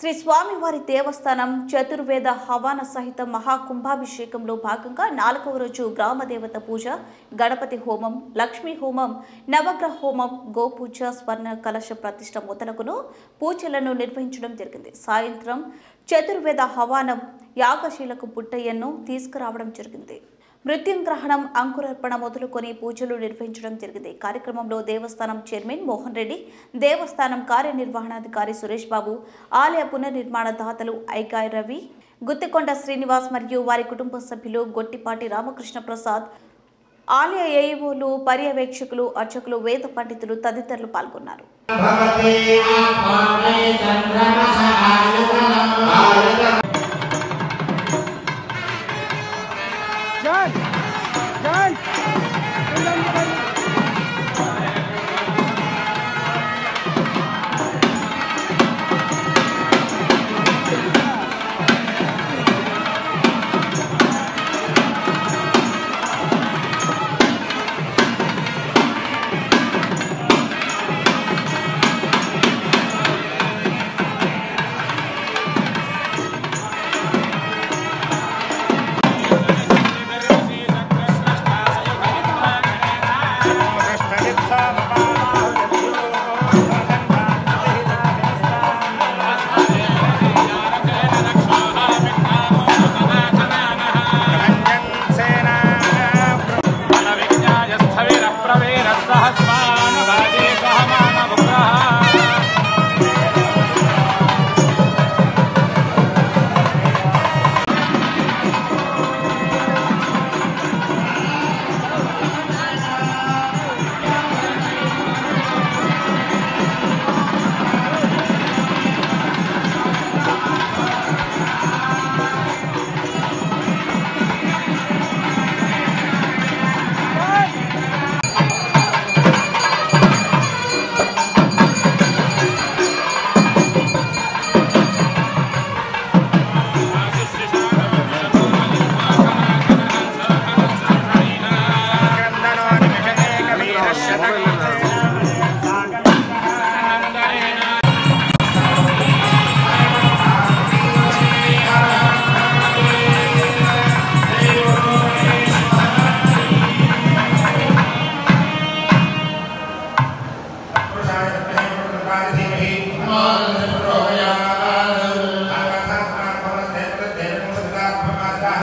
శ్రీ స్వామివారి దేవస్థానం చతుర్వేద హవాన సహిత మహాకుంభాభిషేకంలో భాగంగా నాలుగవ రోజు గ్రామదేవత పూజ గణపతి హోమం లక్ష్మీ హోమం నవగ్రహ హోమం గోపూజ స్వర్ణ కలశ ప్రతిష్ట మొదలగును పూజలను నిర్వహించడం జరిగింది సాయంత్రం చతుర్వేద హవానం యాగశీలకు పుట్టయ్యను తీసుకురావడం జరిగింది మృత్యుంగ్రహణం అంకురార్పణ మొదలుకొని పూజలు నిర్వహించడం జరిగింది కార్యక్రమంలో దేవస్థానం చైర్మన్ మోహన్ రెడ్డి దేవస్థానం కార్యనిర్వహణాధికారి సురేష్ బాబు ఆలయ పునర్నిర్మాణ దాతలు ఐకాయ్ రవి గుత్తికొండ శ్రీనివాస్ మరియు వారి కుటుంబ సభ్యులు గొట్టిపాటి రామకృష్ణ ప్రసాద్ ఆలయ ఏఈఓలు పర్యవేక్షకులు అర్చకులు వేద పండితులు తదితరులు పాల్గొన్నారు భవతి ఆత్మానే సంభ్రమ